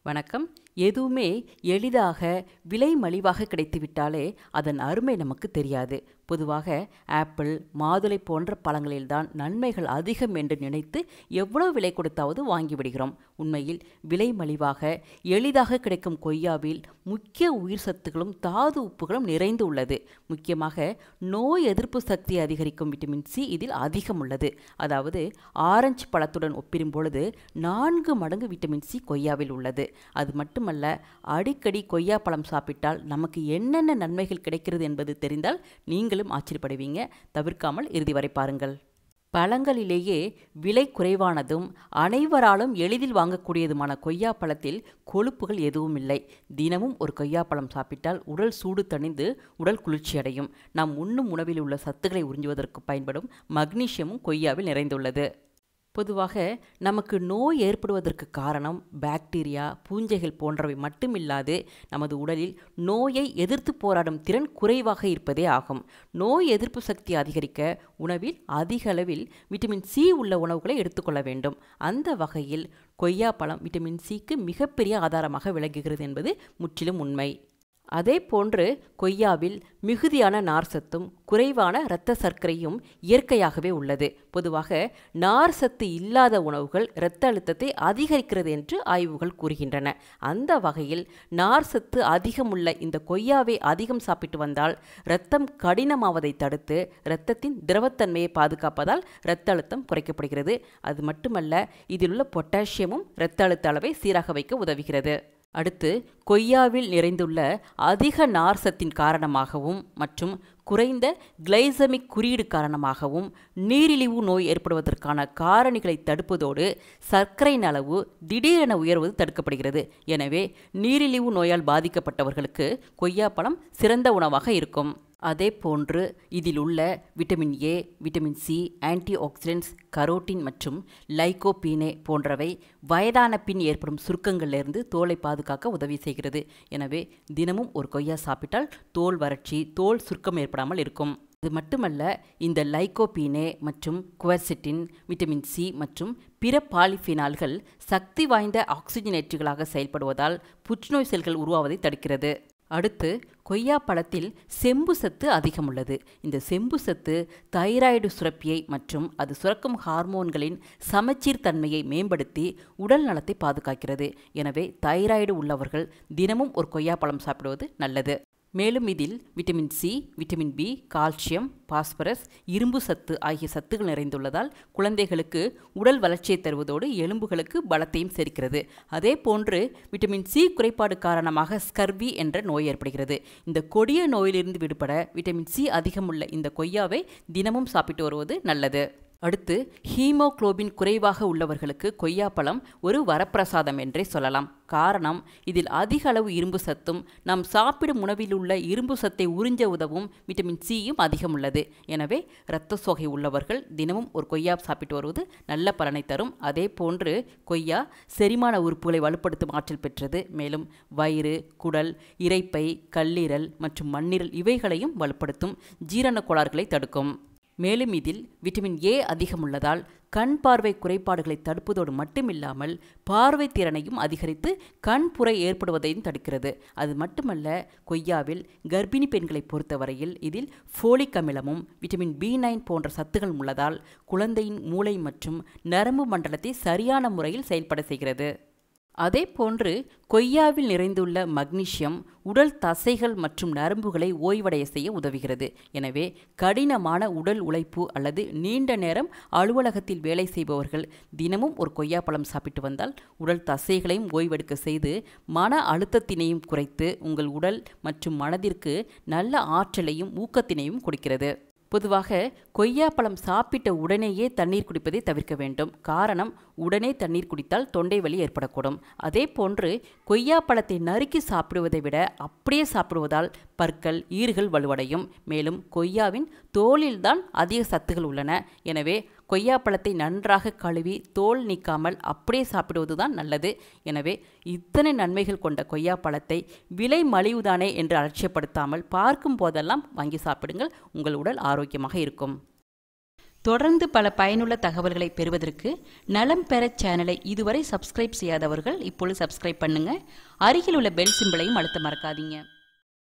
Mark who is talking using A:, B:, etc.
A: வணக்கம் எதுவுமே எளிதாக விலை மலிவாக கிடைத்துவிட்டாலே அதன் அருமை நமக்கு தெரியாது பொதுவாக ஆப்பிள் மாதுளை போன்ற பழங்களில்தான் நன்மைகள் அதிகம் என்று நினைத்து எவ்வளவு விலை கொடுத்தாவது வாங்கிவிடுகிறோம் உண்மையில் விலை மலிவாக எளிதாக கிடைக்கும் கொய்யாவில் முக்கிய உயிர் சத்துக்களும் தாது உப்புகளும் நிறைந்து உள்ளது முக்கியமாக நோய் எதிர்ப்பு சக்தி அதிகரிக்கும் விட்டமின் சி இதில் அதிகம் உள்ளது அதாவது ஆரஞ்சு பழத்துடன் ஒப்பிடும் பொழுது நான்கு மடங்கு விட்டமின் சி கொய்யாவில் உள்ளது அது மட்டுமல்ல அடிக்கடி கொய்யா பழம் சாப்பிட்டால் நமக்கு என்னென்ன நன்மைகள் கிடைக்கிறது என்பது தெரிந்தால் நீங்களும் ஆச்சரியப்படுவீங்க தவிர்க்காமல் இறுதி வரை பாருங்கள் பழங்களிலேயே விலை குறைவானதும் அனைவராலும் எளிதில் வாங்கக்கூடியதுமான கொய்யா பழத்தில் கொழுப்புகள் எதுவும் இல்லை தினமும் ஒரு கொய்யா பழம் சாப்பிட்டால் உடல் சூடு தணிந்து உடல் குளிர்ச்சி அடையும் நாம் உண்ணும் உணவில் உள்ள சத்துக்களை உறிஞ்சுவதற்கு பயன்படும் மக்னீசியமும் கொய்யாவில் நிறைந்துள்ளது பொதுவாக நமக்கு நோய் ஏற்படுவதற்கு காரணம் பாக்டீரியா பூஞ்சைகள் போன்றவை மட்டுமில்லாது நமது உடலில் நோயை எதிர்த்து போராடும் திறன் குறைவாக இருப்பதே ஆகும் நோய் எதிர்ப்பு சக்தி அதிகரிக்க உணவில் அதிக அளவில் விட்டமின் சி உள்ள உணவுகளை எடுத்துக்கொள்ள வேண்டும் அந்த வகையில் கொய்யா பழம் விட்டமின் சிக்கு மிகப்பெரிய ஆதாரமாக விளங்குகிறது என்பது முற்றிலும் உண்மை அதே போன்று கொய்யாவில் மிகுதியான நார்சத்தும் குறைவான இரத்த சர்க்கரையும் இயற்கையாகவே உள்ளது பொதுவாக நார் சத்து இல்லாத உணவுகள் இரத்த அழுத்தத்தை அதிகரிக்கிறது என்று ஆய்வுகள் கூறுகின்றன அந்த வகையில் நார் சத்து அதிகமுள்ள இந்த கொய்யாவை அதிகம் சாப்பிட்டு வந்தால் இரத்தம் கடினமாவதை தடுத்து இரத்தத்தின் திரவத்தன்மையை பாதுகாப்பதால் இரத்த அழுத்தம் குறைக்கப்படுகிறது அது மட்டுமல்ல இதில் உள்ள பொட்டாசியமும் இரத்த அழுத்த அளவை சீராக வைக்க உதவுகிறது அடுத்து கொய்யாவில் நிறைந்துள்ள அதிக நார் சத்தின் காரணமாகவும் மற்றும் குறைந்த கிளைசமிக் குறியீடு காரணமாகவும் நீரிழிவு நோய் ஏற்படுவதற்கான காரணிகளை தடுப்பதோடு சர்க்கரையின் அளவு திடீரென உயர்வது தடுக்கப்படுகிறது எனவே நீரிழிவு நோயால் பாதிக்கப்பட்டவர்களுக்கு கொய்யாப்பழம் சிறந்த உணவாக இருக்கும் அதே போன்று இதில் உள்ள vitamin A vitamin C anti oxidants carotene மற்றும் லைகோபீனே போன்றவை வயதான பின் ஏற்படும் சுருக்கங்களிலிருந்து தோலை பாதுகாக்க உதவி செய்கிறது எனவே தினமும் ஒரு கொய்யா சாப்பிட்டால் தோல் வறட்சி தோல் சுருக்கம் ஏற்படாமல் இருக்கும் இது மட்டுமல்ல இந்த லைகோபீனே மற்றும் குவர்சிட்டின் விட்டமின் சி மற்றும் பிற பாலிஃபினால்கள் சக்தி வாய்ந்த ஆக்சிஜனேற்றுகளாக செயல்படுவதால் புற்றுநோய் செல்கள் உருவாவதை தடுக்கிறது அடுத்து கொய்யா பழத்தில் செம்பு சத்து அதிகம் உள்ளது இந்த செம்பு சத்து தைராய்டு சுரப்பியை மற்றும் அது சுரக்கும் ஹார்மோன்களின் சமச்சீர் தன்மையை மேம்படுத்தி உடல் நலத்தை பாதுகாக்கிறது எனவே தைராய்டு உள்ளவர்கள் தினமும் ஒரு கொய்யா பழம் சாப்பிடுவது நல்லது மேலும் இதில் vitamin C vitamin B calcium phosphorus இரும்பு சத்து ஆகிய சத்துகள் நிறைந்துள்ளதால் குழந்தைகளுக்கு உடல் வளர்ச்சியை தருவதோடு எலும்புகளுக்கு பலத்தையும் சேர்க்கிறது அதே போன்று விட்டமின் சி குறைபாடு காரணமாக ஸ்கர்வி என்ற நோய் ஏற்படுகிறது இந்த கொடிய நோயிலிருந்து விடுபட விட்டமின் சி அதிகமுள்ள இந்த கொய்யாவை தினமும் சாப்பிட்டு வருவது நல்லது அடுத்து ஹீமோக்ளோபின் குறைவாக உள்ளவர்களுக்கு கொய்யாப்பழம் ஒரு வரப்பிரசாதம் என்றே சொல்லலாம் காரணம் இதில் அதிக அளவு இரும்பு சத்தும் நாம் சாப்பிடும் உணவில் உள்ள இரும்பு சத்தை உறிஞ்ச உதவும் விட்டமின் சியும் அதிகம் உள்ளது எனவே இரத்த சோகை உள்ளவர்கள் தினமும் ஒரு கொய்யா சாப்பிட்டு வருவது நல்ல பலனை தரும் அதே போன்று கொய்யா செரிமான உறுப்புகளை வலுப்படுத்தும் ஆற்றல் பெற்றது மேலும் வயிறு குடல் இரைப்பை கல்லீரல் மற்றும் மண்ணீரல் இவைகளையும் வலுப்படுத்தும் ஜீரண கோளாறுகளை தடுக்கும் மேலும் இதில் விட்டமின் ஏ அதிகம் உள்ளதால் கண் பார்வை குறைபாடுகளை தடுப்பதோடு மட்டுமில்லாமல் பார்வை திறனையும் அதிகரித்து கண் புரை ஏற்படுவதையும் தடுக்கிறது அது மட்டுமல்ல கொய்யாவில் கர்ப்பிணி பெண்களை பொறுத்தவரையில் இதில் ஃபோலிக் அமிலமும் விட்டமின் பி நைன் போன்ற சத்துகள் உள்ளதால் குழந்தையின் மூளை மற்றும் நரம்பு மண்டலத்தை சரியான முறையில் செயல்பட செய்கிறது அதே போன்று கொய்யாவில் நிறைந்துள்ள மக்னீசியம் உடல் தசைகள் மற்றும் நரம்புகளை ஓய்வடைய செய்ய உதவுகிறது எனவே கடினமான உடல் உழைப்பு அல்லது நீண்ட நேரம் அலுவலகத்தில் வேலை செய்பவர்கள் தினமும் ஒரு கொய்யாப்பழம் சாப்பிட்டு வந்தால் உடல் தசைகளையும் ஓய்வெடுக்க செய்து மன அழுத்தத்தினையும் குறைத்து உங்கள் உடல் மற்றும் மனதிற்கு நல்ல ஆற்றலையும் ஊக்கத்தினையும் கொடுக்கிறது பொதுவாக கொய்யாப்பழம் சாப்பிட்ட உடனேயே தண்ணீர் குடிப்பதை தவிர்க்க வேண்டும் காரணம் உடனே தண்ணீர் குடித்தால் தொண்டை வலி ஏற்படக்கூடும் அதே போன்று கொய்யாப்பழத்தை நறுக்கி சாப்பிடுவதை விட அப்படியே சாப்பிடுவதால் பற்கள் ஈறுகள் வலுவடையும் மேலும் கொய்யாவின் தோலில்தான் அதிக சத்துகள் உள்ளன எனவே கொய்யாப்பழத்தை நன்றாக கழுவி தோல் நீக்காமல் அப்படியே சாப்பிடுவதுதான் நல்லது எனவே இத்தனை நன்மைகள் கொண்ட கொய்யாப்பழத்தை விலை மலிவுதானே என்று அலட்சியப்படுத்தாமல் பார்க்கும் போதெல்லாம் வாங்கி சாப்பிடுங்கள் உங்கள் உடல் ஆரோக்கியமாக இருக்கும் தொடர்ந்து பல பயனுள்ள தகவல்களை பெறுவதற்கு நலம் பெற சேனலை இதுவரை சப்ஸ்கிரைப் செய்யாதவர்கள் இப்பொழுது சப்ஸ்கிரைப் பண்ணுங்க அருகில் உள்ள பெல் சிம்பிளையும் அழுத்த மறக்காதீங்க